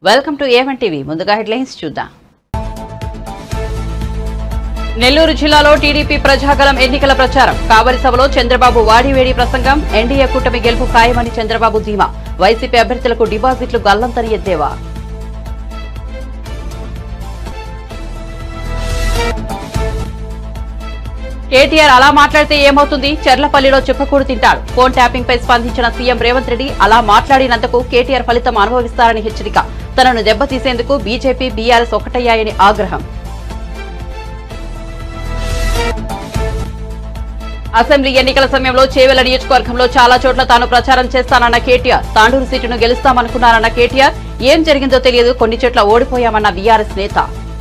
Welcome to A one TV ముందుగా headlines చూద్దాం నెల్లూరు జిల్లాలో టీడీపీ ప్రజాగలం ఎన్నికల ప్రచారం కావలి సభలో చంద్రబాబు వాడివేడి ప్రసంగం ఎన్డీఏ కూటమి గెలుపు ఖాయమని చంద్రబాబు ధీమా వైసీపీ అభ్యర్థులకు డిపాజిట్లు గల్లంతని ఎద్దేవా కేటీఆర్ అలా మాట్లాడితే ఏమవుతుంది చెర్లపల్లిలో చెప్పకూడు తింటాడు ఫోన్ ట్యాపింగ్ పై స్పందించిన సీఎం రేవంత్ రెడ్డి అలా మాట్లాడినందుకు కేటీఆర్ ఫలితం అనుభవిస్తారని హెచ్చరిక తనను దెబ్బతీసేందుకు బీజేపీ బీఆర్ఎస్ ఒకటయ్యాయని ఆగ్రహం అసెంబ్లీ ఎన్నికల సమయంలో చేవెల నియోజకవర్గంలో చాలా చోట్ల తాను ప్రచారం చేస్తానన్న కేటీఆర్ తాండూరు సీటును గెలుస్తామనుకున్నారన్న కేటీఆర్ ఏం జరిగిందో తెలియదు కొన్ని చోట్ల ఓడిపోయామన్న బీఆర్ఎస్ నేత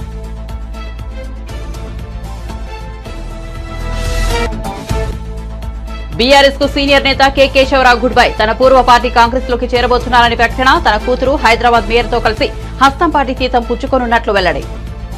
బీఆర్ఎస్ కు సీనియర్ నేత కె కేశవరావు గుడ్ బై తన పూర్వ పార్టీ కాంగ్రెస్ లోకి చేరబోతున్నారని ప్రకటన తన కూతురు హైదరాబాద్ మేయర్ తో కలిసి హస్తం పార్టీ తీతం పుచ్చుకోనున్నట్లు వెల్లడి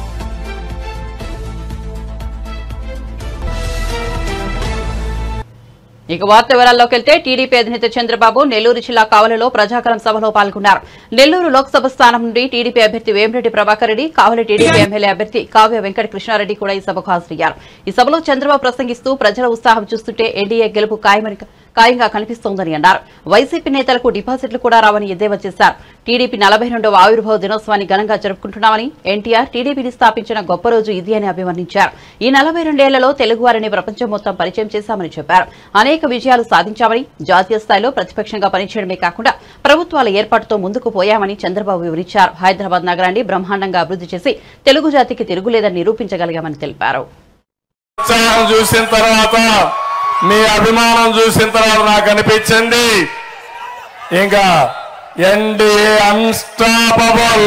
ఇక వార్త వివరాల్లోకి వెళ్తే టీడీపీ అధినేత చంద్రబాబు నెల్లూరు జిల్లా కావలిలో ప్రజాకరం సభలో పాల్గొన్నారు నెల్లూరు లోక్సభ స్థానం నుండి టీడీపీ అభ్యర్థి వేమిరెడ్డి ప్రభాకర్ రెడ్డి కావలి టీడీపీ ఎమ్మెల్యే అభ్యర్థి కావ్య వెంకట కృష్ణారెడ్డి కూడా ఈ సభకు హాజరయ్యారు ఈ సభలో చంద్రబాబు ప్రసంగిస్తూ ప్రజల ఉత్సాహం చూస్తుంటే ఎన్డీఏ గెలుపు ఖాయమని ఖాయంగా కనిపిస్తోందని అన్నారు వైసీపీ నేతలకు డిపాజిట్లు కూడా రావని ఎద్దేవా చేశారు టీడీపీ నలభై రెండవ ఆవిర్భావ దినోత్సవాన్ని ఘనంగా జరుపుకుంటున్నామని ఎన్టీఆర్ టీడీపీని స్థాపించిన గొప్ప రోజు ఇది అని అభివర్ణించారు ఈ నలభై రెండేళ్లలో తెలుగువారిని ప్రపంచం మొత్తం పరిచయం చేశామని చెప్పారు అనేక విజయాలు సాధించామని జాతీయ స్థాయిలో ప్రతిపక్షంగా పనిచేయడమే కాకుండా ప్రభుత్వాల ఏర్పాటుతో ముందుకు పోయామని చంద్రబాబు వివరించారు హైదరాబాద్ నగరాన్ని బ్రహ్మాండంగా అభివృద్ధి చేసి తెలుగు జాతికి తిరుగులేదని నిరూపించగలిగామని తెలిపారు ఉత్సాహం చూసిన తర్వాత మీ అభిమానం చూసిన తర్వాత నాకు అనిపించింది ఇంకా ఎన్డీఏ అన్స్టాపబుల్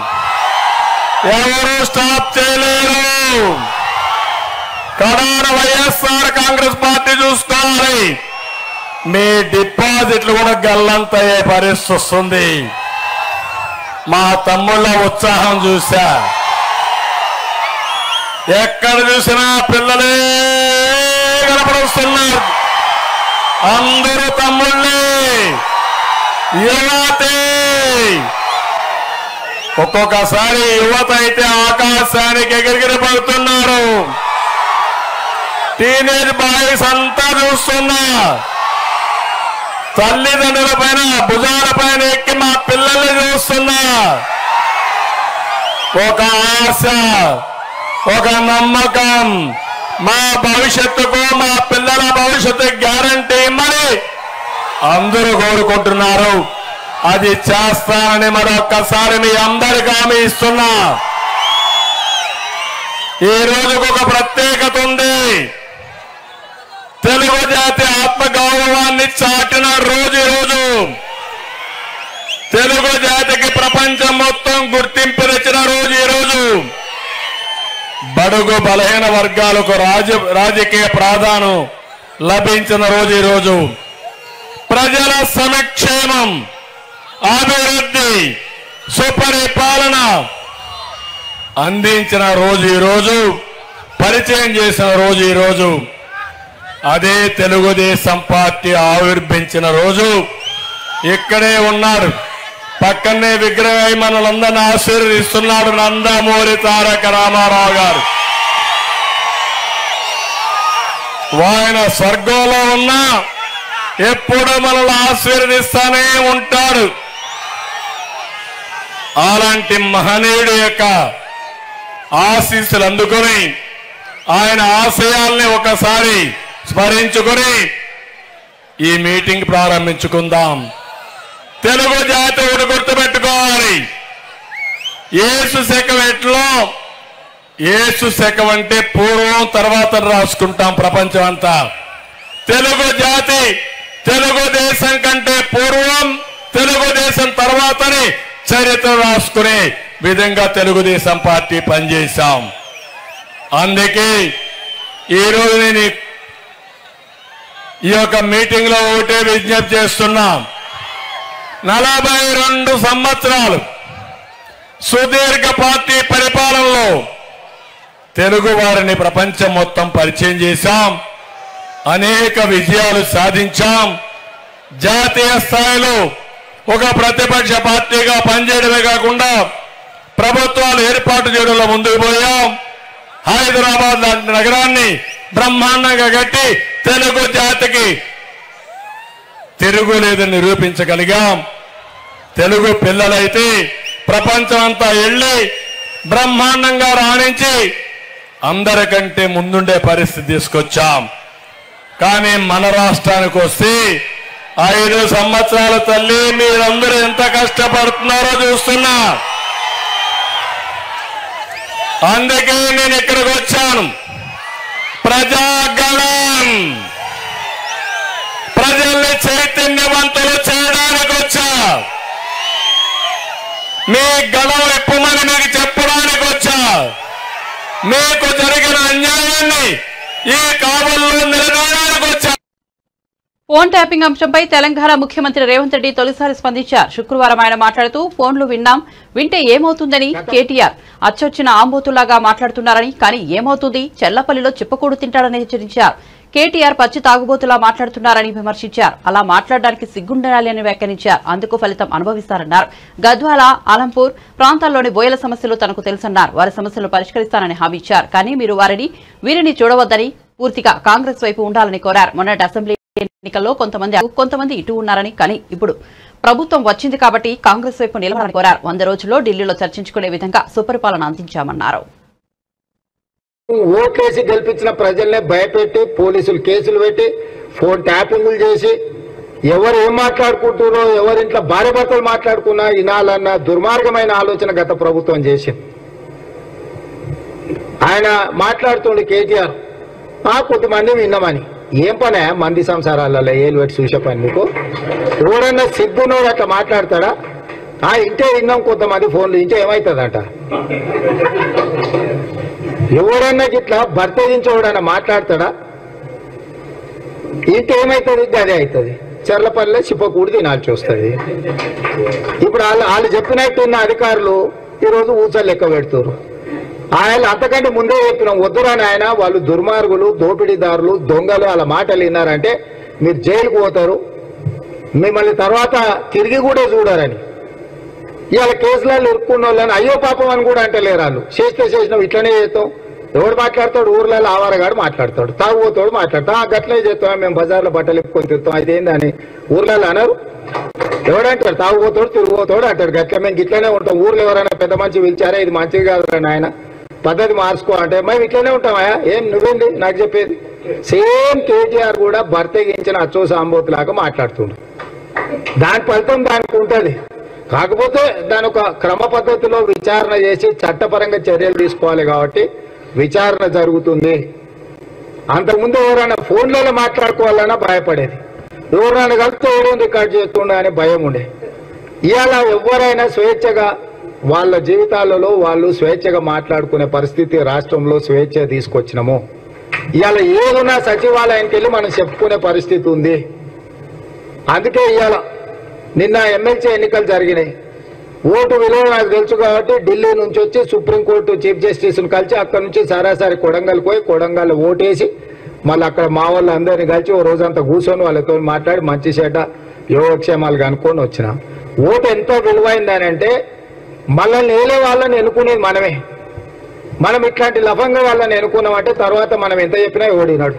ఎవరు స్టాప్ చేయలేరు కడాన వైఎస్ఆర్ కాంగ్రెస్ పార్టీ చూసుకోవాలి మీ డిపాజిట్లు కూడా గల్లంతయ్యే పరిస్థితి వస్తుంది మా తమ్ముళ్ళ ఉత్సాహం చూశా ఎక్కడ చూసినా పిల్లలే కనపడుస్తున్నారు అందరూ తమ్ముళ్ళే యువతే ఒక్కొక్కసారి యువత అయితే ఆకాశానికి ఎగిరిగిరి పడుతున్నారు టీనేజ్ బాయ్స్ అంతా చూస్తున్నా తల్లిదండ్రుల పైన భుజాల పైన ఎక్కి మా పిల్లల్ని చూస్తున్నా ఒక ఆశ ఒక నమ్మకం మా భవిష్యత్తుకు మా పిల్లల భవిష్యత్తు గ్యారంటీ ఇమ్మని అందరూ కోరుకుంటున్నారు అది చేస్తానని మరొక్కసారి మీ అందరికి హామీ ఇస్తున్నా ఈ రోజుకు ఒక ప్రత్యేకత ఉంది తెలుగు జాతి ఆత్మగౌరవాన్ని చాటిన రోజు ఈ రోజు తెలుగు జాతికి ప్రపంచం మొత్తం గుర్తింపునిచ్చిన రోజు ఈ రోజు బడుగు బలహీన వర్గాలకు రాజ రాజకీయ ప్రాధాన్యం లభించిన రోజు ఈ రోజు ప్రజల సంక్షేమం అభివృద్ధి సుపరిపాలన అందించిన రోజు ఈ రోజు పరిచయం చేసిన రోజు ఈ రోజు అదే తెలుగుదేశం పార్టీ ఆవిర్భించిన రోజు ఇక్కడే ఉన్నారు పక్కనే విగ్రహం మనలందరిని ఆశీర్వదిస్తున్నాడు నందమూరి తారక రామారావు గారు ఆయన స్వర్గంలో ఉన్నా ఎప్పుడు మనల్ని ఆశీర్వదిస్తానే ఉంటాడు అలాంటి మహనీయుడి యొక్క ఆశీస్సులు అందుకొని ఆయన ఆశయాల్ని ఒకసారి స్మరించుకొని ఈ మీటింగ్ ప్రారంభించుకుందాం తెలుగు జాతి ఒకటి గుర్తుపెట్టుకోవాలి ఏసు శకం ఎట్లో ఏసు శకం అంటే పూర్వం తర్వాత రాసుకుంటాం ప్రపంచం అంతా తెలుగు జాతి తెలుగుదేశం కంటే పూర్వం తెలుగుదేశం తర్వాతని చరిత్ర రాసుకునే విధంగా తెలుగుదేశం పార్టీ పనిచేశాం అందుకే ఈరోజు నేను ఈ- ఈ యొక్క మీటింగ్ లో ఒకటే విజ్ఞప్తి చేస్తున్నాం నలభై రెండు సంవత్సరాలు సుదీర్ఘ పార్టీ పరిపాలనలో తెలుగు వారిని ప్రపంచం మొత్తం పరిచయం చేశాం అనేక విజయాలు సాధించాం జాతీయ స్థాయిలో ఒక ప్రతిపక్ష పార్టీగా పనిచేయడమే కాకుండా ప్రభుత్వాలు ఏర్పాటు చేయడంలో ముందుకు పోయాం హైదరాబాద్ లాంటి నగరాన్ని బ్రహ్మాండంగా కట్టి తెలుగు జాతికి తిరుగులేదని నిరూపించగలిగాం తెలుగు పిల్లలైతే ప్రపంచం అంతా వెళ్ళి బ్రహ్మాండంగా రాణించి అందరికంటే ముందుండే పరిస్థితి తీసుకొచ్చాం కానీ మన రాష్ట్రానికి వస్తే ఐదు సంవత్సరాల తల్లి మీరందరూ ఎంత కష్టపడుతున్నారో చూస్తున్నా అందుకే నేను ఇక్కడికి వచ్చాను ప్రజాగణం ప్రజల్ని చైతన్యవంతులు చేయడానికి వచ్చా మీ గణం ఎప్పమని మీకు చెప్పడానికి వచ్చా మీకు జరిగిన అన్యాయాన్ని ఈ కావల్లో నిలదీయడానికి వచ్చా ఫోన్ ట్యాపింగ్ అంశంపై తెలంగాణ ముఖ్యమంత్రి రేవంత్ రెడ్డి తొలిసారి స్పందించారు శుక్రవారం ఆయన మాట్లాడుతూ ఫోన్లు విన్నాం వింటే ఏమవుతుందని కేటీఆర్ అచ్చొచ్చిన ఆంబోతులాగా మాట్లాడుతున్నారని కానీ ఏమవుతుంది చెల్లపల్లిలో చిప్పకూడు తింటాడని హెచ్చరించారు కేటీఆర్ పచ్చి తాగుబోతులా మాట్లాడుతున్నారని విమర్శించారు అలా మాట్లాడడానికి సిగ్గుండాలి అని వ్యాఖ్యానించారు అందుకు ఫలితం అనుభవిస్తారన్నారు గద్వాల ఆలంపూర్ ప్రాంతాల్లోని బోయల సమస్యలు తనకు తెలుసన్నారు వారి సమస్యలు పరిష్కరిస్తానని హామీ ఇచ్చారు కానీ మీరు వారిని వీరిని చూడవద్దని పూర్తిగా కాంగ్రెస్ వైపు ఉండాలని కోరారు మొన్నటి అసెంబ్లీ ఎన్నికల్లో కొంతమంది అటు, కొంతమంది ఇటు ఉన్నారని కానీ ఇప్పుడు ప్రభుత్వం వచ్చింది కాబట్టి కాంగ్రెస్ వైపు నిలవాలని కోరారు వంద రోజుల్లో ఢిల్లీలో చర్చించుకునే విధంగా సుపరిపాలన అందించామన్నారు ఓట్లేసి గెలిపించిన ప్రజల్నే భయపెట్టి పోలీసులు కేసులు పెట్టి ఫోన్ ట్యాపింగ్లు చేసి ఎవరు ఏం మాట్లాడుకుంటున్నారో ఎవరింట్లో భార్య భర్తలు మాట్లాడుకున్నా వినాలన్న దుర్మార్గమైన ఆలోచన గత ప్రభుత్వం చేసింది ఆయన మాట్లాడుతుండే కేటీఆర్ ఆ కొంతమంది విన్నామని ఏం పనే మంది సంసారాలలో ఏలు పెట్టి చూసే పని మీకు ఎవరన్నా సిగ్గునోడు అట్లా మాట్లాడతాడా ఆ ఇంటే విన్నాం కొంతమంది ఫోన్లు ఇంటే ఏమవుతుందంట ఎవరన్నా గిట్లా భర్త నుంచి ఎవడన్నా మాట్లాడతాడా ఇంకేమైతుంది అదే అవుతుంది చెర్లపల్లి చిప్పకూడి తినాల్సి వస్తుంది ఇప్పుడు వాళ్ళు వాళ్ళు చెప్పినట్టు ఉన్న అధికారులు ఈరోజు ఊచలు లెక్క పెడుతున్నారు ఆయన అంతకంటే ముందే చెప్పినాం వద్దురాని ఆయన వాళ్ళు దుర్మార్గులు దోపిడీదారులు దొంగలు వాళ్ళ మాటలు విన్నారంటే మీరు జైలుకు పోతారు మిమ్మల్ని తర్వాత తిరిగి కూడా చూడరని ఇవాళ కేసులలో ఇరుక్కున్న వాళ్ళని అయ్యో పాపం అని కూడా అంటలేరు వాళ్ళు చేస్తే చేసినాం ఇట్లనే చేస్తాం ఎవడు మాట్లాడతాడు ఊర్లలో ఆవారగాడు మాట్లాడతాడు తాగుబోతాడు మాట్లాడతాం ఆ గట్లనే చేస్తాం మేము బజార్లో బట్టలు ఇప్పుకొని తిరుగుతాం అదేందని ఊర్లలో అన్నారు ఎవడంటాడు తాగుబోతాడు తిరిగిపోతాడు అంటాడు గట్ల మేము ఇట్లనే ఉంటాం ఊర్లో ఎవరైనా పెద్ద మంచి పిలిచారా ఇది మంచిది కాదు నాయన పద్ధతి మార్చుకో అంటే మేము ఇట్లనే ఉంటామా ఏం నువ్వేంది నాకు చెప్పేది సేమ్ కేటీఆర్ కూడా భర్తగించిన అచ్చో సాంబోతులాగా మాట్లాడుతుండు దాని ఫలితం దానికి ఉంటది కాకపోతే దాని ఒక క్రమ పద్ధతిలో విచారణ చేసి చట్టపరంగా చర్యలు తీసుకోవాలి కాబట్టి విచారణ జరుగుతుంది అంతకుముందు ఎవరైనా ఫోన్లలో మాట్లాడుకోవాలన్నా భయపడేది ఎవరైనా కలిస్తే ఎవరైనా రికార్డ్ చేస్తుండే అని భయం ఉండే ఇవాళ ఎవరైనా స్వేచ్ఛగా వాళ్ళ జీవితాలలో వాళ్ళు స్వేచ్ఛగా మాట్లాడుకునే పరిస్థితి రాష్ట్రంలో స్వేచ్ఛ తీసుకొచ్చినాము ఇవాళ ఏదున్నా సచివాలయానికి వెళ్ళి మనం చెప్పుకునే పరిస్థితి ఉంది అందుకే ఇవాళ నిన్న ఎమ్మెల్సీ ఎన్నికలు జరిగినాయి ఓటు విలువ నాకు తెలుసు కాబట్టి ఢిల్లీ నుంచి వచ్చి సుప్రీంకోర్టు చీఫ్ జస్టిస్ ను కలిసి అక్కడ నుంచి సరాసరి కొడంగల్ పోయి కొడంగల్ ఓటేసి మళ్ళీ అక్కడ మా వాళ్ళు అందరినీ కలిసి ఓ రోజంతా కూర్చొని వాళ్ళతో మాట్లాడి మంచి చెడ్డ యోగక్షేమాలు కనుక్కొని వచ్చిన ఓటు ఎంతో విలువైందని అంటే మనల్ని ఏలే వాళ్ళని ఎన్నుకునేది మనమే మనం ఇట్లాంటి లభంగా వాళ్ళని ఎన్నుకున్నామంటే తర్వాత మనం ఎంత చెప్పినా ఓడినాడు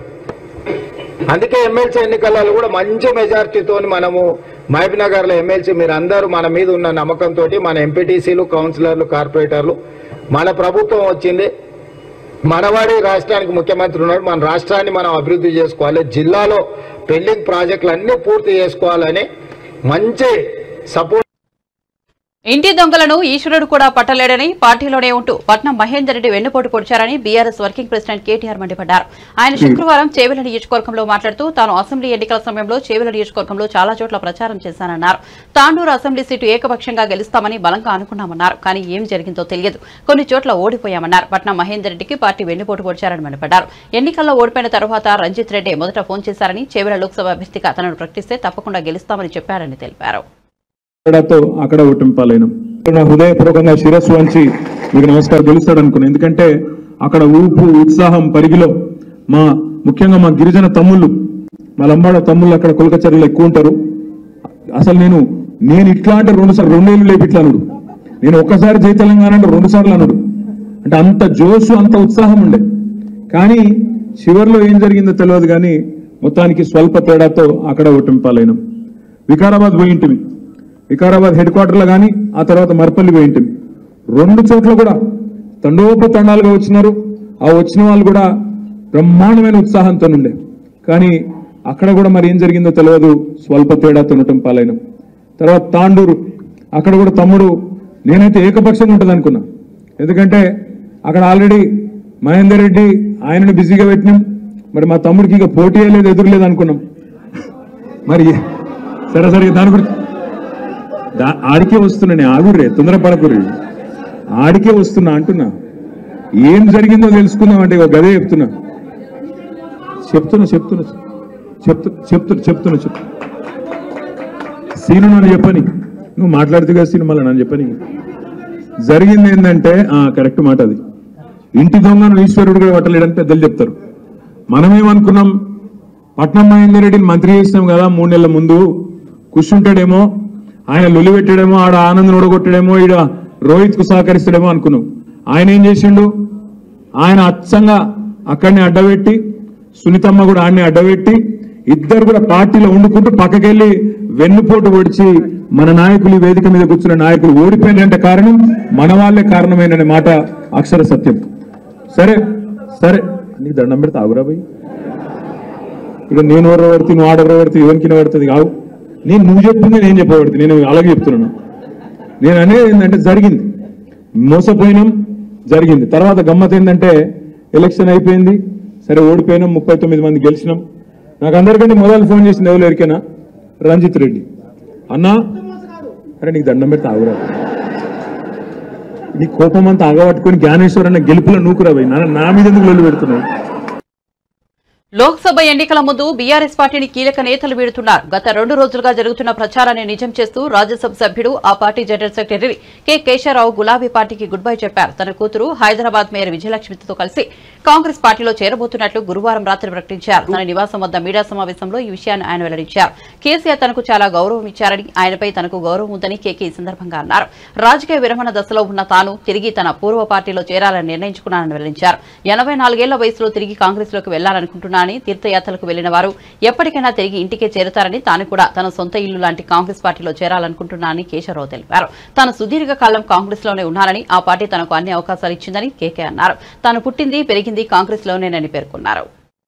అందుకే ఎమ్మెల్సీ ఎన్నికలలో కూడా మంచి మెజార్టీతో మనము మహబూబ్ నగర్ లో ఎమ్మెల్సీ మీరు అందరూ మన మీద ఉన్న నమ్మకంతో మన ఎంపీటీసీలు కౌన్సిలర్లు కార్పొరేటర్లు మన ప్రభుత్వం వచ్చింది మనవాడి రాష్ట్రానికి ముఖ్యమంత్రి ఉన్నాడు మన రాష్ట్రాన్ని మనం అభివృద్ధి చేసుకోవాలి జిల్లాలో పెండింగ్ ప్రాజెక్టులు అన్ని పూర్తి చేసుకోవాలని మంచి సపోర్ట్ ఇంటి దొంగలను ఈశ్వరుడు కూడా పట్టలేడని పార్టీలోనే ఉంటూ పట్నం మహేందర్ రెడ్డి వెన్నుపోటు పొడిచారని బీఆర్ఎస్ వర్కింగ్ ప్రెసిడెంట్ కేటీఆర్ మండిపడ్డారు ఆయన శుక్రవారం చేవెల నియోజకవర్గంలో మాట్లాడుతూ తాను అసెంబ్లీ ఎన్నికల సమయంలో చేవెల నియోజకవర్గంలో చాలా చోట్ల ప్రచారం చేశానన్నారు తాండూరు అసెంబ్లీ సీటు ఏకపక్షంగా గెలుస్తామని బలంగా అనుకున్నామన్నారు కానీ ఏం జరిగిందో తెలియదు కొన్ని చోట్ల ఓడిపోయామన్నారు పట్నం మహేందర్ రెడ్డికి పార్టీ వెన్నుపోటు పొడిచారని మండిపడ్డారు ఎన్నికల్లో ఓడిపోయిన తర్వాత రంజిత్ రెడ్డి మొదట ఫోన్ చేశారని చేవెల లోక్సభ అభ్యర్థిగా తనను ప్రకటిస్తే తప్పకుండా గెలుస్తామని చెప్పారని తెలిపారు అక్కడతో అక్కడ ఒట్టింపాలైన నా హృదయపూర్వకంగా శిరస్సు వంచి మీకు నమస్కారం తెలుస్తాడు అనుకున్నాను ఎందుకంటే అక్కడ ఊపు ఉత్సాహం పరిగిలో మా ముఖ్యంగా మా గిరిజన తమ్ముళ్ళు మా లంబాడ తమ్ముళ్ళు అక్కడ కులకచర్యలు ఎక్కువ ఉంటారు అసలు నేను నేను ఇట్లా అంటే రెండు సార్లు రెండేళ్ళు లేపి ఇట్లా అనుడు నేను ఒక్కసారి జై తెలంగాణ అంటే రెండు సార్లు అనుడు అంటే అంత జోషు అంత ఉత్సాహం ఉండే కానీ చివరిలో ఏం జరిగిందో తెలియదు కానీ మొత్తానికి స్వల్ప తేడాతో అక్కడ ఓటమిపాలైనాం వికారాబాద్ పోయింటివి వికారాబాద్ హెడ్ క్వార్టర్లో కానీ ఆ తర్వాత మర్పల్లి పోయింటివి రెండు చోట్ల కూడా తండోపతండాలుగా వచ్చినారు ఆ వచ్చిన వాళ్ళు కూడా బ్రహ్మాండమైన ఉత్సాహంతో ఉండే కానీ అక్కడ కూడా మరి ఏం జరిగిందో తెలియదు స్వల్ప తేడాతో ఉండటం పాలైనాం తర్వాత తాండూరు అక్కడ కూడా తమ్ముడు నేనైతే ఏకపక్షంగా ఉంటుంది అనుకున్నా ఎందుకంటే అక్కడ ఆల్రెడీ మహేందర్ రెడ్డి ఆయనను బిజీగా పెట్టినాం మరి మా తమ్ముడికి ఇక పోటీ లేదు ఎదురులేదు అనుకున్నాం మరి సరే సరే దాని గురించి దా- ఆడికే వస్తున్నా నేను ఆగుర్రే తొందరపడకుర్రి ఆడికే వస్తున్నా అంటున్నా ఏం జరిగిందో తెలుసుకుందాం అంటే ఒక గదే చెప్తున్నా చెప్తున్నా చెప్తున్నా చెప్తు చెప్తున్నా చెప్తున్నా చెప్తున్నా సీను నన్ను చెప్పని నువ్వు మాట్లాడుతూ కదా సీను మళ్ళీ నన్ను చెప్పని జరిగింది ఏంటంటే ఆ కరెక్ట్ మాట అది ఇంటి దొంగను ఈశ్వరుడు కూడా పట్టలేడని పెద్దలు చెప్తారు మనమేమనుకున్నాం పట్నం మహేందర్ రెడ్డిని మంత్రి చేసినాం కదా మూడు నెలల ముందు కూర్చుంటాడేమో ఆయన లొలి పెట్టాడేమో ఆడ ఆనంద్ ఓడగొట్టాడేమో ఈడ రోహిత్ కు సహకరిస్తాడేమో అనుకున్నాం ఆయన ఏం చేసిండు ఆయన అచ్చంగా అక్కడిని అడ్డబెట్టి సునీతమ్మ కూడా ఆడిని అడ్డబెట్టి ఇద్దరు కూడా పార్టీలో వండుకుంటూ పక్కకెళ్ళి వెన్నుపోటు పొడిచి మన నాయకులు ఈ వేదిక మీద కూర్చున్న నాయకులు ఓడిపోయినంటే కారణం మన వాళ్ళే కారణమైన మాట అక్షర సత్యం సరే సరే నీకు దండం పెడితే ఆగురా పోయి ఇక నేను ఎవరు పడితే నువ్వు ఆడెవరు పడితే ఎవరికి పడుతుంది కావు నేను నువ్వు చెప్పింది నేను చెప్పబడుతుంది నేను అలాగే చెప్తున్నాను నేను అనేది ఏంటంటే జరిగింది మోసపోయినాం జరిగింది తర్వాత గమ్మత్ ఏంటంటే ఎలక్షన్ అయిపోయింది సరే ఓడిపోయినాం ముప్పై తొమ్మిది మంది గెలిచినాం నాకు అందరికంటే మొదలు ఫోన్ చేసింది ఎవరు ఎరికేనా రంజిత్ రెడ్డి అన్నా అరే నీకు దండం పెడితే ఆగురా నీ కోపం అంతా ఆగబట్టుకొని జ్ఞానేశ్వర్ అన్న గెలుపులో నూకురా పోయి నా నా మీద ఎందుకు లొల్లి పెడుతున్నావు లోక్సభ ఎన్నికల ముందు బీఆర్ఎస్ పార్టీని కీలక నేతలు వీడుతున్నారు గత రెండు రోజులుగా జరుగుతున్న ప్రచారాన్ని నిజం చేస్తూ రాజ్యసభ సభ్యుడు ఆ party general secretary K Keshavarao గులాబీ పార్టీకి గుడ్ బై చెప్పారు తన కూతురు హైదరాబాద్ మేయర్ విజయలక్ష్మితో కలిసి కాంగ్రెస్ పార్టీలో చేరబోతున్నట్లు గురువారం రాత్రి ప్రకటించారు తన నివాసం వద్ద మీడియా సమావేశంలో ఈ విషయాన్ని ఆయన వెల్లడించారు కేసీఆర్ తనకు చాలా గౌరవం ఇచ్చారని ఆయనపై తనకు గౌరవం ఉందని కేకే ఈ సందర్భంగా అన్నారు రాజకీయ విరమణ దశలో ఉన్న తాను తిరిగి తన పూర్వ పార్టీలో చేరాలని నిర్ణయించుకున్నానని వెల్లడించారు ఎనభై నాలుగేళ్ల వయసులో తిరిగి కాంగ్రెస్ లోకి వెళ్లాలనుకుంటున్నానని తీర్థయాత్రలకు వెళ్లిన వారు ఎప్పటికైనా తిరిగి ఇంటికే చేరుతారని తాను కూడా తన సొంత ఇల్లు లాంటి కాంగ్రెస్ పార్టీలో చేరాలనుకుంటున్నానని కేశవరావు తెలిపారు తాను సుదీర్ఘ కాలం కాంగ్రెస్ లోనే ఉన్నానని ఆ పార్టీ తనకు అన్ని అవకాశాలు ఇచ్చిందని కేకే అన్నారు తాను పుట్టింది పెరిగింది కాంగ్రెస్ లోనేనని పేర్కొన్నారు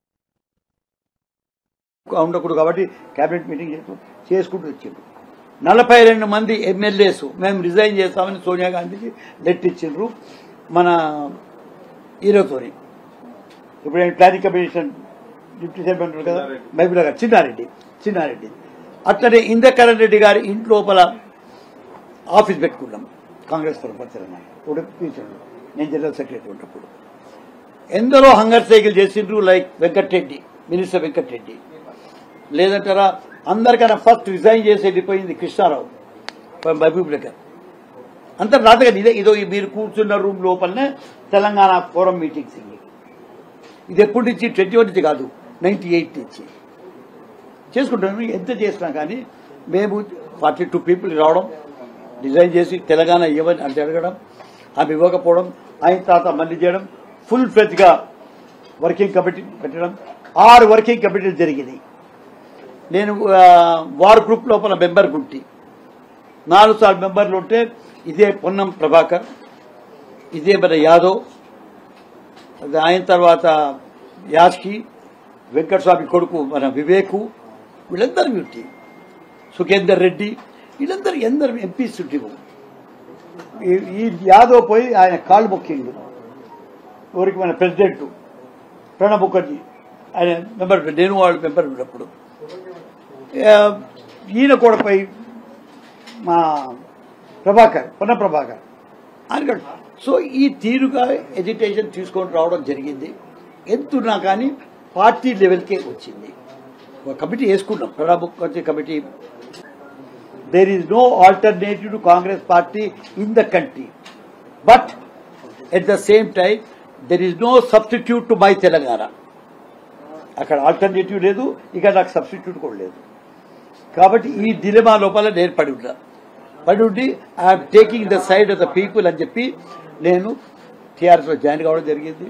ఉండకూడదు కాబట్టి కేబినెట్ మీటింగ్ చేస్తూ చేసుకుంటూ వచ్చిండ్రు నలభై రెండు మంది ఎమ్మెల్యేస్ మేము రిజైన్ చేస్తామని సోనియా గాంధీకి లెట్ ఇచ్చిండ్రు మన హీరోతోని ఇప్పుడు ఆయన ప్లానింగ్ కమిషన్ డిప్యూటీ చైర్మన్ ఉంటారు కదా మహిళ గారు చిన్నారెడ్డి చిన్నారెడ్డి అట్లనే ఇంద్రకరణ్ రెడ్డి గారి ఇంటి లోపల ఆఫీస్ పెట్టుకున్నాం కాంగ్రెస్ తరఫున తెలంగాణ ఇప్పుడు కూర్చున్నాడు. నేను జనరల్ సెక్రటరీ ఉన్నప్పుడు ఎందరో హంగర్ సైకిల్ చేసిండ్రు లైక్ వెంకటరెడ్డి మినిస్టర్ వెంకటరెడ్డి లేదంటారా అందరికన్నా ఫస్ట్ రిజైన్ చేసి వెళ్ళిపోయింది కృష్ణారావు మహబూబ్ నగర్ అంత రాతగా ఇదే ఇదో ఈ మీరు కూర్చున్న రూమ్ లోపలనే తెలంగాణ ఫోరం మీటింగ్స్ ఇవి ఇది ఎప్పటి నుంచి ట్వంటీ వన్ నుంచి కాదు నైన్టీ ఎయిట్ నుంచి చేసుకుంటాం ఎంత చేసినా కానీ మేము ఫార్టీ టూ పీపుల్ రావడం డిజైన్ చేసి తెలంగాణ ఇవ్వని అంటే అడగడం ఆమె ఇవ్వకపోవడం అయిన తర్వాత మళ్ళీ చేయడం ఫుల్ గా వర్కింగ్ కమిటీ పెట్టడం ఆరు వర్కింగ్ కమిటీలు జరిగినాయి నేను ఆ, వార్ గ్రూప్ లోపల మెంబర్ గుంటి నాలుగు సార్లు మెంబర్లు ఉంటే ఇదే పొన్నం ప్రభాకర్ ఇదే మన యాదవ్ అది ఆయన తర్వాత యాస్కి వెంకటస్వామి కొడుకు మన వివేకు వీళ్ళందరూ డ్యూటీ సుఖేందర్ రెడ్డి వీళ్ళందరూ ఎందరు ఎంపీస్ డ్యూటీ ఈ- ఈ యాదవ్ పోయి ఆయన కాళ్ళు మొక్కిండు ఎవరికి మన ప్రెసిడెంట్ ప్రణబ్ ముఖర్జీ ఆయన మెంబర్ నేను వాళ్ళు మెంబర్ ఉన్నప్పుడు ఆ, ఈయన కూడా పోయి మా ప్రభాకర్ పొన్న ప్రభాకర్ ఆయన కూడా సో ఈ తీరుగా ఎడ్యుకేషన్ తీసుకొని రావడం జరిగింది ఎంతున్నా కానీ పార్టీ లెవెల్కే వచ్చింది ఒక కమిటీ వేసుకున్నాం ప్రణబ్ ముఖర్జీ కమిటీ there is no alternative to Congress party in the country but at the same time there is no substitute to my Telangana అక్కడ ఆల్టర్నేటివ్ లేదు ఇక్కడ నాకు సబ్స్టిట్యూట్ కూడా లేదు కాబట్టి ఈ డిలమా లోపల నేను పడి ఉన్నా పడి ఉండి I'm taking the side of the people అని చెప్పి నేను టీఆర్ఎస్లో జాయిన్ కావడం జరిగింది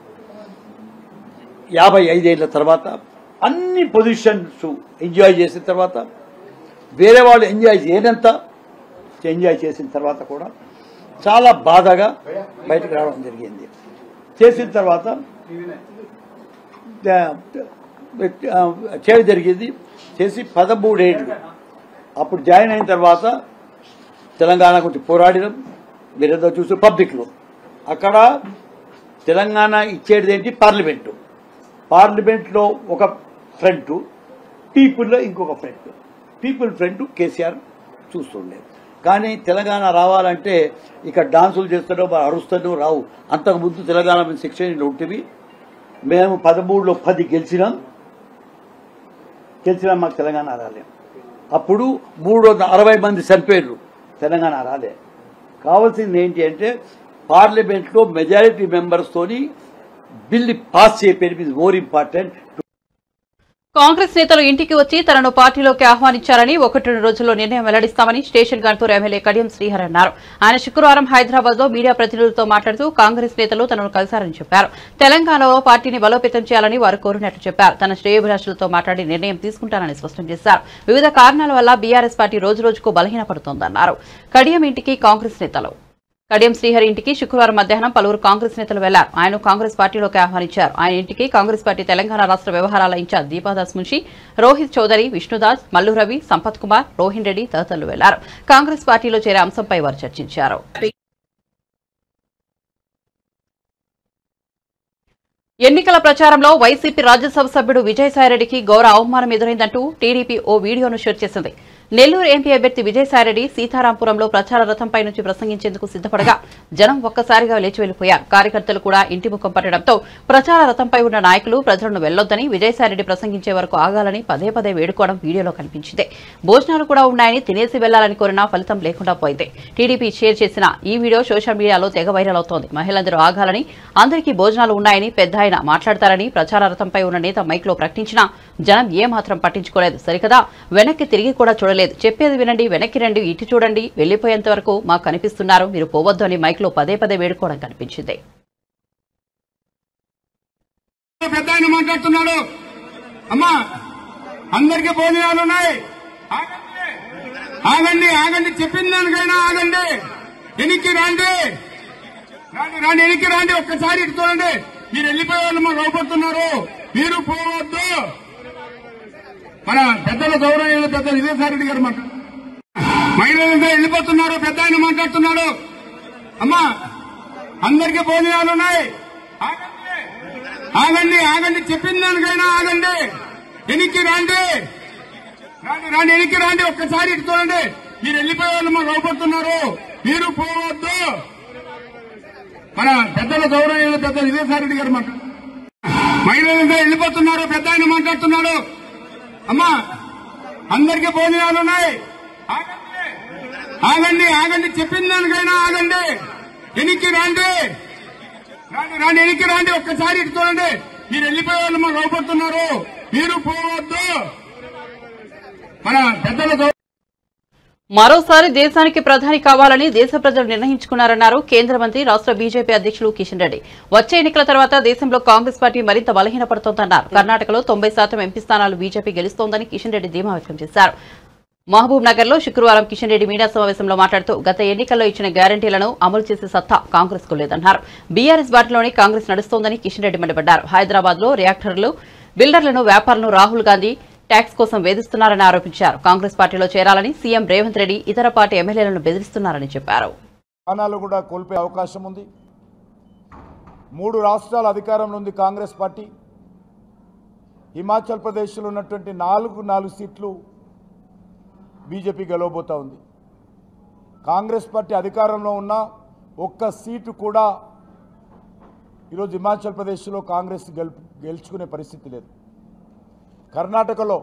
యాభై ఐదేళ్ల తర్వాత అన్ని పొజిషన్స్ ఎంజాయ్ చేసిన తర్వాత వేరే వాళ్ళు ఎంజాయ్ చేయనంత ఎంజాయ్ చేసిన తర్వాత కూడా చాలా బాధగా బయటకు రావడం జరిగింది చేసిన తర్వాత ఆ, చేయడం జరిగింది చేసి పదమూడేళ్ళు అప్పుడు జాయిన్ అయిన తర్వాత తెలంగాణ గురించి పోరాడినాం మీరేదో చూసి పబ్లిక్లో అక్కడ తెలంగాణ ఇచ్చేది ఏంటి పార్లమెంటు పార్లమెంట్లో ఒక ఫ్రంట్ పీపుల్లో ఇంకొక ఫ్రంట్ పీపుల్ ఫ్రంట్ కేసీఆర్ చూస్తుండే కానీ తెలంగాణ రావాలంటే ఇక్కడ డాన్సులు చేస్తాడో మరి అరుస్తాడో రావు అంతకుముందు తెలంగాణ మీద శిక్షణ ఉంటుంది మేము పదమూడులో పది గెలిచినాం గెలిచినా మాకు తెలంగాణ రాలే అప్పుడు మూడు వందల అరవై మంది చనిపోయారు తెలంగాణ రాలే కావాల్సింది ఏంటి అంటే పార్లమెంట్లో మెజారిటీ మెంబర్స్తోని బిల్లు పాస్ చేయడం ఇస్ మోర్ ఇంపార్టెంట్ కాంగ్రెస్ నేతలు ఇంటికి వచ్చి తనను పార్టీలోకి ఆహ్వానించారని ఒకటి రెండు రోజుల్లో నిర్ణయం వెల్లడిస్తామని స్టేషన్ గన్పూర్ ఎమ్మెల్యే కడియం శ్రీహర్ అన్నారు ఆయన శుక్రవారం హైదరాబాద్ లో మీడియా ప్రతినిధులతో మాట్లాడుతూ కాంగ్రెస్ నేతలు తనను కలిశారని చెప్పారు తెలంగాణలో పార్టీని బలోపేతం చేయాలని వారు కోరినట్లు చెప్పారు తన శ్రేయభిలాషులతో మాట్లాడి నిర్ణయం తీసుకుంటానని స్పష్టం చేశారు వివిధ కారణాల వల్ల బీఆర్ఎస్ పార్టీ రోజు రోజుకు బలహీనపడుతోందన్నారు కడియం ఇంటికి కాంగ్రెస్ నేతలు కడియం శ్రీహరి ఇంటికి శుక్రవారం మధ్యాహ్నం పలువురు కాంగ్రెస్ నేతలు వెళ్లారు ఆయన కాంగ్రెస్ పార్టీలోకి ఆహ్వానించారు ఆయన ఇంటికి కాంగ్రెస్ పార్టీ తెలంగాణ రాష్ట్ర వ్యవహారాల ఇన్ఛార్జ్ దీపాదాస్ మున్షి రోహిత్ చౌదరి విష్ణుదాస్ మల్లు రవి సంపత్ కుమార్ రోహిన్ రెడ్డి తదితరులు వెళ్లారు కాంగ్రెస్ పార్టీలో చేరే అంశంపై వారు చర్చించారు ఎన్నికల ప్రచారంలో వైసీపీ రాజ్యసభ సభ్యుడు విజయసాయిరెడ్డికి ఘోర అవమానం ఎదురైందంటూ టీడీపీ ఓ వీడియోను షేర్ చేసింది నెల్లూరు ఎంపీ అభ్యర్థి విజయసాయిరెడ్డి సీతారాంపురంలో ప్రచార రథంపై నుంచి ప్రసంగించేందుకు సిద్దపడగా జనం ఒక్కసారిగా లేచి వెళ్లిపోయారు కార్యకర్తలు కూడా ఇంటి ముఖం పట్టడంతో ప్రచార రథంపై ఉన్న నాయకులు ప్రజలను వెళ్లొద్దని విజయసాయిరెడ్డి ప్రసంగించే వరకు ఆగాలని పదే పదే వేడుకోవడం వీడియోలో కనిపించింది భోజనాలు కూడా ఉన్నాయని తినేసి వెళ్లాలని కోరినా ఫలితం లేకుండా పోయింది టీడీపీ షేర్ చేసిన ఈ వీడియో సోషల్ మీడియాలో తెగ వైరల్ అవుతోంది మహిళలందరూ ఆగాలని అందరికీ భోజనాలు ఉన్నాయని పెద్ద ఆయన మాట్లాడతారని ప్రచార రథంపై ఉన్న నేత మైక్లో ప్రకటించినా జనం ఏమాత్రం పట్టించుకోలేదు సరికదా వెనక్కి తిరిగి కూడా చూడలేదు చెప్పేది వినండి వెనక్కి రండి ఇటు చూడండి వెళ్లిపోయేంత వరకు మాకు కనిపిస్తున్నారు మీరు పోవద్దు అని మైక్లో పదే పదే వేడుకోవడం కనిపించింది పెద్ద ఆయన మాట్లాడుతున్నాడు అమ్మా అందరికి భోజనాలు ఉన్నాయి ఆగండి. ఆగండి ఆగండి చెప్పిన దానికైనా ఆగండి వెనక్కి రాండి రాండి రాండి వెనక్కి రాండి ఒక్కసారి ఇటు చూడండి మీరు వెళ్ళిపోయే వాళ్ళు మాకు లోపడుతున్నారు మీరు పోవద్దు మన పెద్దల గౌరవ పెద్ద విజయసాయి గారు మాట మహిళలంతా వెళ్ళిపోతున్నారు పెద్ద ఆయన మాట్లాడుతున్నాడు అమ్మా అందరికి భోజనాలు ఉన్నాయి ఆగండి ఆగండి ఆగండి చెప్పిన దానికైనా ఆగండి వెనక్కి రాండి రాండి రాండి వెనక్కి రాండి ఒక్కసారి ఇటు చూడండి మీరు వెళ్ళిపోయే వాళ్ళు మాకు లోపడుతున్నారు మీరు పోవద్దు మన పెద్దల గౌరవ పెద్ద విజయసాయి గారు మాట మహిళలంతా వెళ్ళిపోతున్నారు పెద్ద ఆయన మాట్లాడుతున్నాడు అమ్మా అందరికి భోజనాలు ఉన్నాయి ఆగండి ఆగండి ఆగండి చెప్పిన దానికైనా ఆగండి వెనక్కి రాండి రాండి రాండి వెనక్కి రాండి ఒక్కసారి ఇటు చూడండి మీరు వెళ్ళిపోయే వాళ్ళు మాకు లోపడుతున్నారు మీరు పోవద్దు మన పెద్దల గౌరవ మరోసారి దేశానికి ప్రధాని కావాలని దేశ ప్రజలు నిర్ణయించుకున్నారన్నారు కేంద్ర మంత్రి రాష్ట్ర బీజేపీ అధ్యక్షులు కిషన్ రెడ్డి వచ్చే ఎన్నికల తర్వాత దేశంలో కాంగ్రెస్ పార్టీ మరింత బలహీనపడుతోందన్నారు కర్ణాటకలో తొంభై శాతం ఎంపీ స్థానాలు బీజేపీ గెలుస్తోందని కిషన్ రెడ్డి ధీమా వ్యక్తం చేశారు మహబూబ్ నగర్ లో శుక్రవారం కిషన్ రెడ్డి మీడియా సమావేశంలో మాట్లాడుతూ గత ఎన్నికల్లో ఇచ్చిన గ్యారంటీలను అమలు చేసే సత్తా కాంగ్రెస్ కు లేదన్నారు బీఆర్ఎస్ బాటలోనే కాంగ్రెస్ నడుస్తోందని కిషన్ రెడ్డి మండిపడ్డారు హైదరాబాద్ లో రియాక్టర్లు బిల్డర్లను వ్యాపారులను రాహుల్ గాంధీ ట్యాక్స్ కోసం వేధిస్తున్నారని ఆరోపించారు కాంగ్రెస్ పార్టీలో చేరాలని సీఎం రేవంత్ రెడ్డి ఇతర పార్టీ ఎమ్మెల్యేలను బెదిరిస్తున్నారని చెప్పారు స్థానాలు కూడా కోల్పోయే అవకాశం ఉంది మూడు రాష్ట్రాల అధికారంలో ఉంది కాంగ్రెస్ పార్టీ హిమాచల్ ప్రదేశ్లో ఉన్నటువంటి నాలుగు నాలుగు సీట్లు బీజేపీ గెలవబోతా ఉంది కాంగ్రెస్ పార్టీ అధికారంలో ఉన్న ఒక్క సీటు కూడా ఈరోజు హిమాచల్ ప్రదేశ్లో కాంగ్రెస్ గెలు గెలుచుకునే పరిస్థితి లేదు కర్ణాటకలో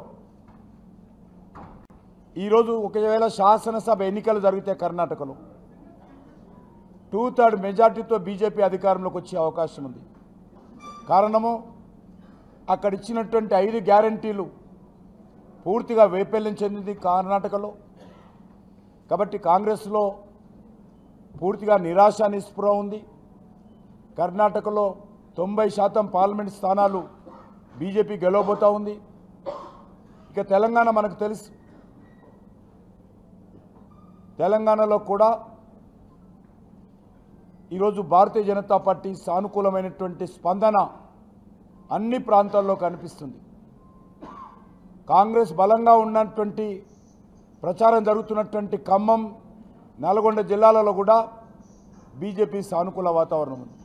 ఈరోజు ఒకవేళ శాసనసభ ఎన్నికలు జరిగితే కర్ణాటకలో టూ థర్డ్ మెజార్టీతో బీజేపీ అధికారంలోకి వచ్చే అవకాశం ఉంది కారణము అక్కడ ఇచ్చినటువంటి ఐదు గ్యారంటీలు పూర్తిగా వైఫల్యం చెందింది కర్ణాటకలో కాబట్టి కాంగ్రెస్లో పూర్తిగా నిరాశ నిస్పృహ ఉంది కర్ణాటకలో తొంభై శాతం పార్లమెంట్ స్థానాలు బీజేపీ గెలవబోతా ఉంది ఇక తెలంగాణ మనకు తెలుసు తెలంగాణలో కూడా ఈరోజు భారతీయ జనతా పార్టీ సానుకూలమైనటువంటి స్పందన అన్ని ప్రాంతాల్లో కనిపిస్తుంది కాంగ్రెస్ బలంగా ఉన్నటువంటి ప్రచారం జరుగుతున్నటువంటి ఖమ్మం నల్గొండ జిల్లాలలో కూడా బీజేపీ సానుకూల వాతావరణం ఉంది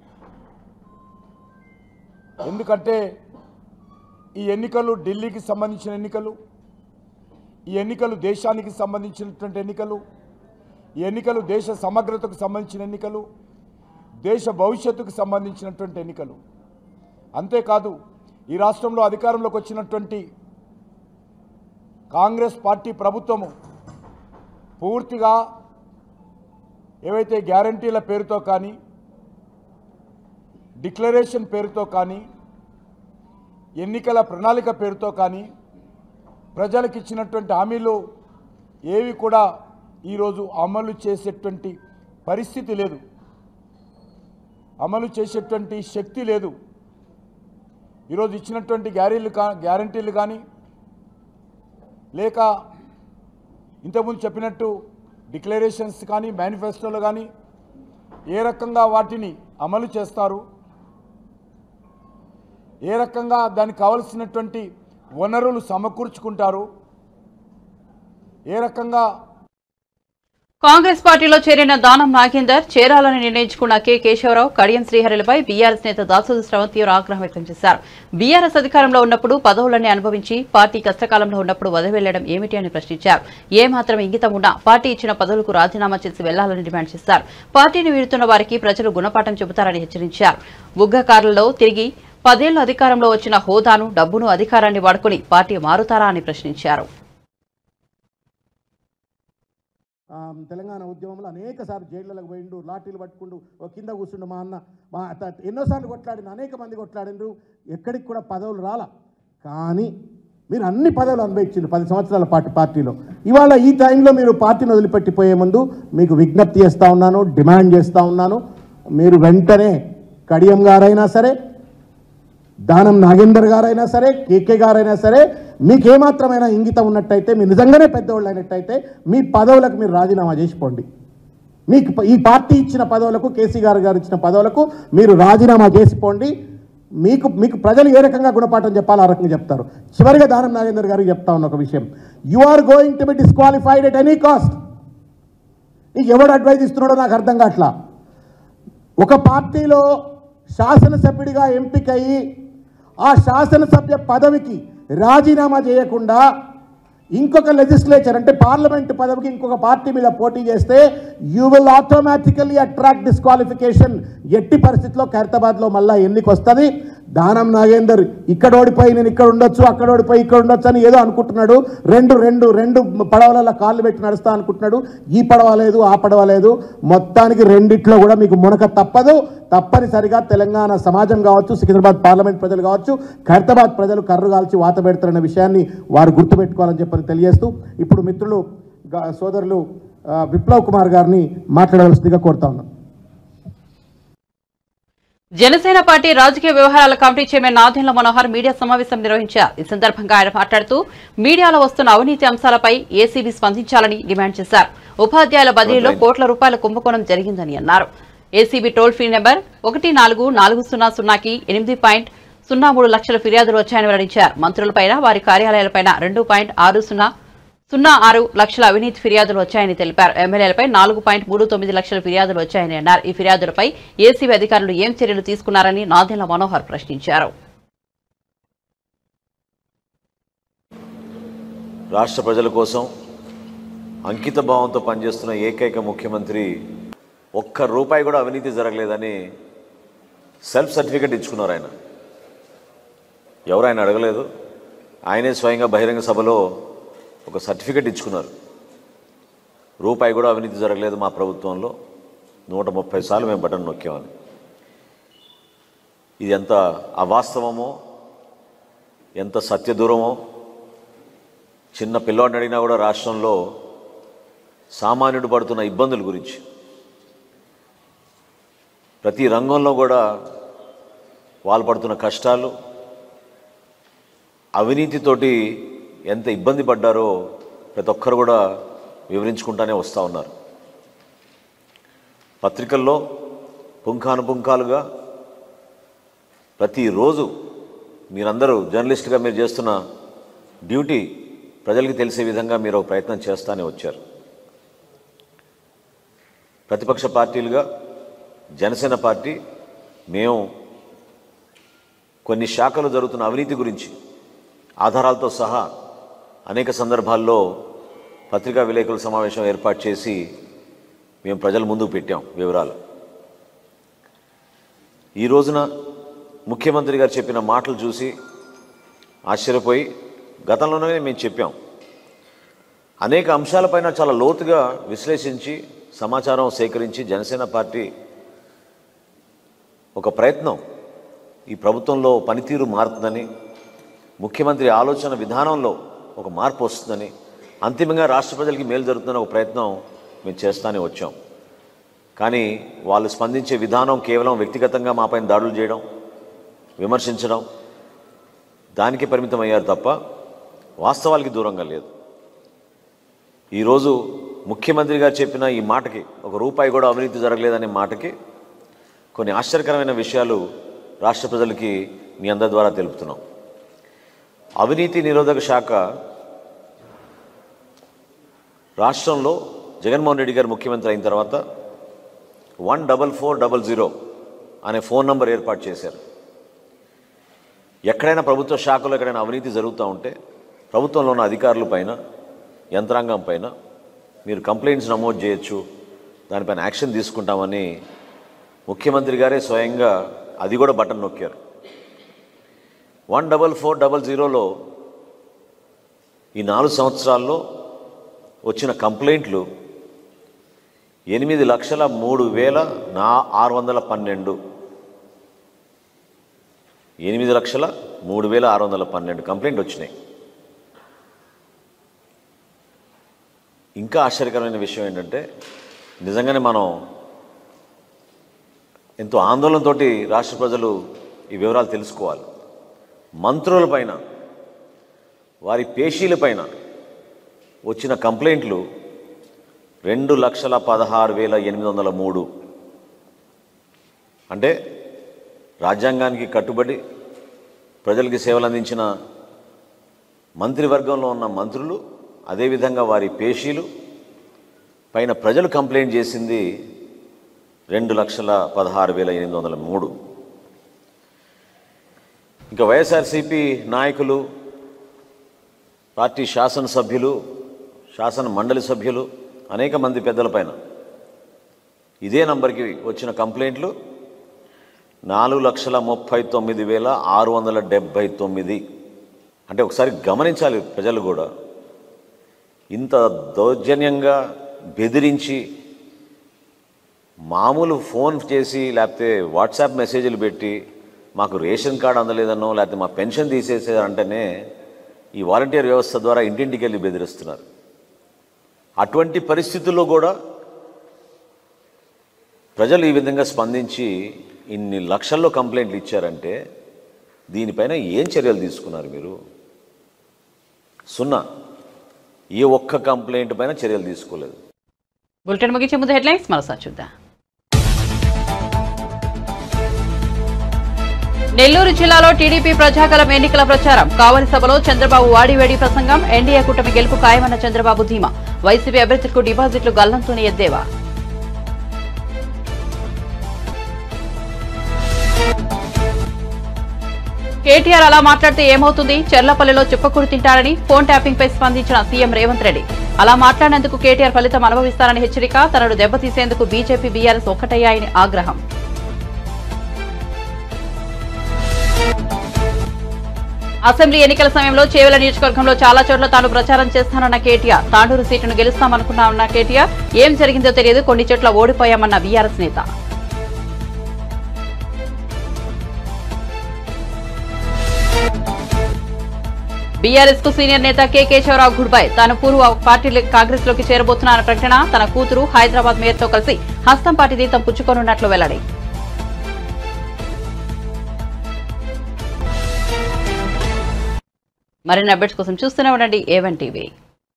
ఎందుకంటే ఈ ఎన్నికలు ఢిల్లీకి సంబంధించిన ఎన్నికలు ఈ ఎన్నికలు దేశానికి సంబంధించినటువంటి ఎన్నికలు ఈ ఎన్నికలు దేశ సమగ్రతకు సంబంధించిన ఎన్నికలు దేశ భవిష్యత్తుకు సంబంధించినటువంటి ఎన్నికలు అంతేకాదు ఈ రాష్ట్రంలో అధికారంలోకి వచ్చినటువంటి కాంగ్రెస్ పార్టీ ప్రభుత్వము పూర్తిగా ఏవైతే గ్యారంటీల పేరుతో కానీ డిక్లరేషన్ పేరుతో కానీ ఎన్నికల ప్రణాళిక పేరుతో కానీ ప్రజలకు ఇచ్చినటువంటి హామీలు ఏవి కూడా ఈరోజు అమలు చేసేటువంటి పరిస్థితి లేదు అమలు చేసేటువంటి శక్తి లేదు ఈరోజు ఇచ్చినటువంటి గ్యారీలు కా గ్యారంటీలు కానీ లేక ఇంతకుముందు చెప్పినట్టు డిక్లరేషన్స్ కానీ మేనిఫెస్టోలు కానీ ఏ రకంగా వాటిని అమలు చేస్తారు ఏ రకంగా దానికి కావలసినటువంటి వనరులు సమకూర్చుకుంటారు ఏ రకంగా కాంగ్రెస్ పార్టీలో చేరిన దానం నాగేందర్ చేరాలని నిర్ణయించుకున్న కె కేశవరావు కడియం శ్రీహరిలపై బీఆర్ఎస్ నేత దాసోదు శ్రవణ్ తీవ్ర ఆగ్రహం వ్యక్తం చేశారు బీఆర్ఎస్ అధికారంలో ఉన్నప్పుడు పదవులన్నీ అనుభవించి పార్టీ కష్టకాలంలో ఉన్నప్పుడు వదిలివెళ్లడం ఏమిటి అని ప్రశ్నించారు ఏ మాత్రం ఇంగితం ఉన్నా పార్టీ ఇచ్చిన పదవులకు రాజీనామా చేసి వెళ్లాలని డిమాండ్ చేశారు పార్టీని వీడుతున్న వారికి ప్రజలు గుణపాఠం చెబుతారని హెచ్చరించారు ఉగ్గకారులలో తిరిగి పదేళ్లు అధికారంలో వచ్చిన హోదాను డబ్బును అధికారాన్ని వాడుకుని పార్టీ మారుతారా అని ప్రశ్నించారు ఆ, తెలంగాణ ఉద్యమంలో అనేక సార్లు జైళ్ళకు పోయిండు లాఠీలు పట్టుకుండు ఓ కింద కూర్చుండు మా అన్న మా అత్త ఎన్నోసార్లు కొట్లాడిన అనేక మంది కొట్లాడిండ్రు ఎక్కడికి కూడా పదవులు రాల కానీ మీరు అన్ని పదవులు అనుభవించిండు పది సంవత్సరాల పాటు పార్టీలో ఇవాళ ఈ టైంలో మీరు పార్టీని వదిలిపెట్టిపోయే ముందు మీకు విజ్ఞప్తి చేస్తూ ఉన్నాను డిమాండ్ చేస్తూ ఉన్నాను మీరు వెంటనే కడియం గారైనా సరే దానం నాగేందర్ గారైనా సరే కేకే గారైనా సరే మీకేమాత్రమైనా ఇంగితం ఉన్నట్టయితే మీరు నిజంగానే పెద్దవాళ్ళు అయినట్టయితే మీ పదవులకు మీరు రాజీనామా చేసిపోండి మీకు ప- ఈ పార్టీ ఇచ్చిన పదవులకు కేసీ గారు గారు ఇచ్చిన పదవులకు మీరు రాజీనామా చేసిపోండి మీకు మీకు ప్రజలు ఏ రకంగా గుణపాఠం చెప్పాలో ఆ రకంగా చెప్తారు చివరిగా దానం నాగేందర్ గారికి చెప్తా ఉన్న ఒక విషయం you are going to be disqualified at any cost నీకు ఎవడు అడ్వైజ్ ఇస్తున్నాడో నాకు అర్థం కావట్లా ఒక పార్టీలో శాసనసభ్యుడిగా ఎంపికయ్యి ఆ శాసనసభ్య పదవికి రాజీనామా చేయకుండా ఇంకొక లెజిస్లేచర్ అంటే పార్లమెంట్ పదవికి ఇంకొక పార్టీ మీద పోటీ చేస్తే you will automatically attract disqualification ఎట్టి పరిస్థితిలో ఖైరతాబాద్లో మళ్ళా ఎన్నిక వస్తుంది దానం నాగేందర్ ఇక్కడ ఓడిపోయి నేను ఇక్కడ ఉండొచ్చు అక్కడ ఓడిపోయి ఇక్కడ ఉండొచ్చు అని ఏదో అనుకుంటున్నాడు రెండు రెండు రెండు పడవలలో కాళ్ళు పెట్టి నడుస్తా అనుకుంటున్నాడు ఈ పడవ లేదు ఆ పడవ లేదు మొత్తానికి రెండిట్లో కూడా మీకు మునక తప్పదు తప్పనిసరిగా తెలంగాణ సమాజం కావచ్చు సికింద్రాబాద్ పార్లమెంట్ ప్రజలు కావచ్చు ఖైరతాబాద్ ప్రజలు కర్రు కాల్చి వాత పెడతారన్న విషయాన్ని వారు గుర్తుపెట్టుకోవాలని చెప్పని తెలియజేస్తూ ఇప్పుడు మిత్రులు గా- సోదరులు ఆ, విప్లవ్ కుమార్ గారిని మాట్లాడవలసిందిగా కోరుతా ఉన్నాను జనసేన పార్టీ రాజకీయ వ్యవహారాల committee chairman Nadendla Manohar media సమావేశం నిర్వహించారు ఈ సందర్భంగా ఆయన మాట్లాడుతూ మీడియాలో వస్తున్న అవినీతి అంశాలపై ఏసీబీ స్పందించాలని డిమాండ్ చేశారు ఉపాధ్యాయుల బదిలీలో కోట్ల రూపాయల కుంభకోణం జరిగిందని అన్నారు ఏసీబీ టోల్ ఫ్రీ నెంబర్ ఒకటి నాలుగు నాలుగు సున్నా సున్నాకి ఎనిమిది పాయింట్ సున్నా మూడు లక్షల ఫిర్యాదులు వచ్చాయని వెల్లడించారు మంత్రులపైన వారి కార్యాలయాలపైన రెండు పాయింట్ ఆరు సున్నా సున్నా ఆరు లక్షల అవినీతి ఫిర్యాదులు వచ్చాయని తెలిపారు ఎమ్మెల్యేలపై నాలుగు పాయింట్ మూడు తొమ్మిది లక్షల ఫిర్యాదులు వచ్చాయని అన్నారు ఈ ఫిర్యాదులపై ఏసీబీ అధికారులు ఏం చర్యలు తీసుకున్నారని నాదెండ్ల మనోహర్ ప్రశ్నించారు రాష్ట్ర ప్రజల కోసం అంకిత భావంతో పనిచేస్తున్న ఏకైక ముఖ్యమంత్రి ఒక్క రూపాయి కూడా అవినీతి జరగలేదని సెల్ఫ్ సర్టిఫికెట్ ఇచ్చుకున్నారు ఆయన ఎవరు ఆయన అడగలేదు ఆయనే స్వయంగా బహిరంగ సభలో ఒక సర్టిఫికెట్ ఇచ్చుకున్నారు రూపాయి కూడా అవినీతి జరగలేదు మా ప్రభుత్వంలో నూట ముప్పై సార్లు మేము బటన్ నొక్కామని ఇది ఎంత అవాస్తవమో ఎంత సత్యదూరమో చిన్న పిల్లవాడిని అడిగినా కూడా రాష్ట్రంలో సామాన్యుడు పడుతున్న ఇబ్బందుల గురించి ప్రతి రంగంలో కూడా వాళ్ళు పడుతున్న కష్టాలు అవినీతితోటి ఎంత ఇబ్బంది పడ్డారో ప్రతి ఒక్కరు కూడా వివరించుకుంటానే వస్తూ ఉన్నారు పత్రికల్లో పుంఖానుపుంఖాలుగా ప్రతిరోజు మీరందరూ జర్నలిస్ట్గా మీరు చేస్తున్న డ్యూటీ ప్రజలకి తెలిసే విధంగా మీరు ఒక ప్రయత్నం చేస్తానే వచ్చారు ప్రతిపక్ష పార్టీలుగా జనసేన పార్టీ మేము కొన్ని శాఖలు జరుగుతున్న అవినీతి గురించి ఆధారాలతో సహా అనేక సందర్భాల్లో పత్రికా విలేకరుల సమావేశం ఏర్పాటు చేసి మేము ప్రజల ముందుకు పెట్టాం వివరాలు ఈ రోజున ముఖ్యమంత్రి గారు చెప్పిన మాటలు చూసి ఆశ్చర్యపోయి గతంలోనే మేము చెప్పాం అనేక అంశాలపైన చాలా లోతుగా విశ్లేషించి సమాచారం సేకరించి జనసేన పార్టీ ఒక ప్రయత్నం ఈ ప్రభుత్వంలో పనితీరు మారుతుందని ముఖ్యమంత్రి ఆలోచన విధానంలో ఒక మార్పు వస్తుందని అంతిమంగా రాష్ట్ర ప్రజలకి మేలు జరుగుతుందని ఒక ప్రయత్నం మేము చేస్తానే వచ్చాం కానీ వాళ్ళు స్పందించే విధానం కేవలం వ్యక్తిగతంగా మాపైన దాడులు చేయడం విమర్శించడం దానికి పరిమితం అయ్యారు తప్ప వాస్తవాలకి దూరంగా లేదు ఈరోజు ముఖ్యమంత్రి గారు చెప్పిన ఈ మాటకి ఒక రూపాయి కూడా అవినీతి జరగలేదనే మాటకి కొన్ని ఆశ్చర్యకరమైన విషయాలు రాష్ట్ర ప్రజలకి మీ అందరి ద్వారా తెలుపుతున్నాం అవినీతి నిరోధక శాఖ రాష్ట్రంలో జగన్మోహన్ రెడ్డి గారు ముఖ్యమంత్రి అయిన తర్వాత one double four double zero అనే ఫోన్ నంబర్ ఏర్పాటు చేశారు ఎక్కడైనా ప్రభుత్వ శాఖలో ఎక్కడైనా అవినీతి జరుగుతూ ఉంటే ప్రభుత్వంలో ఉన్న అధికారుల పైన యంత్రాంగం పైన మీరు కంప్లైంట్స్ నమోదు చేయొచ్చు దానిపైన యాక్షన్ తీసుకుంటామని ముఖ్యమంత్రి గారే స్వయంగా అది కూడా బటన్ నొక్కారు వన్ డబల్ ఫోర్ డబల్ జీరోలో ఈ నాలుగు సంవత్సరాల్లో వచ్చిన కంప్లైంట్లు ఎనిమిది లక్షల మూడు వేల నా ఆరు వందల పన్నెండు ఎనిమిది లక్షల మూడు వేల ఆరు వందల పన్నెండు కంప్లైంట్ వచ్చినాయి ఇంకా ఆశ్చర్యకరమైన విషయం ఏంటంటే నిజంగానే మనం ఎంతో ఆందోళనతో రాష్ట్ర ప్రజలు ఈ వివరాలు తెలుసుకోవాలి మంత్రుల పైన వారి పేషీల పైన వచ్చిన కంప్లైంట్లు రెండు లక్షల పదహారు వేల ఎనిమిది వందల మూడు అంటే రాజ్యాంగానికి కట్టుబడి ప్రజలకి సేవలు అందించిన మంత్రివర్గంలో ఉన్న మంత్రులు అదేవిధంగా వారి పేషీలు పైన ప్రజలు కంప్లైంట్ చేసింది రెండు లక్షల పదహారు వేల ఎనిమిది వందల మూడు ఇంకా వైఎస్ఆర్సీపీ నాయకులు పార్టీ శాసనసభ్యులు శాసన మండలి సభ్యులు అనేక మంది పెద్దలపైన ఇదే నంబర్కి వచ్చిన కంప్లైంట్లు నాలుగు లక్షల ముప్పై తొమ్మిది వేల ఆరు వందల డెబ్భై తొమ్మిది అంటే ఒకసారి గమనించాలి ప్రజలు కూడా ఇంత దౌర్జన్యంగా బెదిరించి మామూలు ఫోన్ చేసి లేకపోతే వాట్సాప్ మెసేజ్లు పెట్టి మాకు రేషన్ కార్డు అందలేదనో లేకపోతే మా పెన్షన్ తీసేసారంటేనే ఈ వాలంటీర్ వ్యవస్థ ద్వారా ఇంటింటికి వెళ్ళి బెదిరిస్తున్నారు అటువంటి పరిస్థితుల్లో కూడా ప్రజలు ఈ విధంగా స్పందించి ఇన్ని లక్షల్లో కంప్లైంట్లు ఇచ్చారంటే దీనిపైన ఏం చర్యలు తీసుకున్నారు మీరు సున్నా ఏ ఒక్క కంప్లైంట్ పైన చర్యలు తీసుకోలేదు బులెటిన్ ముగించే ముందు హెడ్లైన్స్ మరోసారి చూద్దాం నెల్లూరు జిల్లాలో టీడీపీ ప్రజాకలం ఎన్నికల ప్రచారం కావలి సభలో చంద్రబాబు వాడివేడి ప్రసంగం ఎన్డీఏ కూటమి గెలుపు ఖాయమన్న చంద్రబాబు ధీమా వైసీపీ అభ్యర్థులకు డిపాజిట్లు గల్లంతోనే ఎద్దేవా కేటీఆర్ అలా మాట్లాడితే ఏమవుతుంది చెర్లపల్లిలో చుక్కకూరు తింటారని ఫోన్ ట్యాపింగ్ పై స్పందించిన సీఎం రేవంత్ రెడ్డి అలా మాట్లాడినందుకు కేటీఆర్ ఫలితం అనుభవిస్తారని హెచ్చరిక తనను దెబ్బతీసేందుకు బీజేపీ బీఆర్ఎస్ ఒక్కటయ్యాయని ఆగ్రహం అసెంబ్లీ ఎన్నికల సమయంలో చేవెల నియోజకవర్గంలో చాలా చోట్ల తాను ప్రచారం చేస్తానన్న కేటీఆర్ తాండూరు సీటును గెలుస్తామనుకున్నామన్న కేటీఆర్ ఏం జరిగిందో తెలియదు కొన్ని చోట్ల ఓడిపోయామన్న బీఆర్ఎస్ నేత బీఆర్ఎస్ కు సీనియర్ నేత కె కేశవరావు గుడ్ బై తాను పూర్వ పార్టీ కాంగ్రెస్ లోకి చేరబోతున్న ప్రకటన తన కూతురు హైదరాబాద్ మేయర్ తో కలిసి హస్తం పార్టీ తీర్థం పుచ్చుకోనున్నట్లు వెల్లడి మరిన్ని అప్డేట్స్ కోసం చూస్తూనే ఉండండి ఏవన్ టీవీ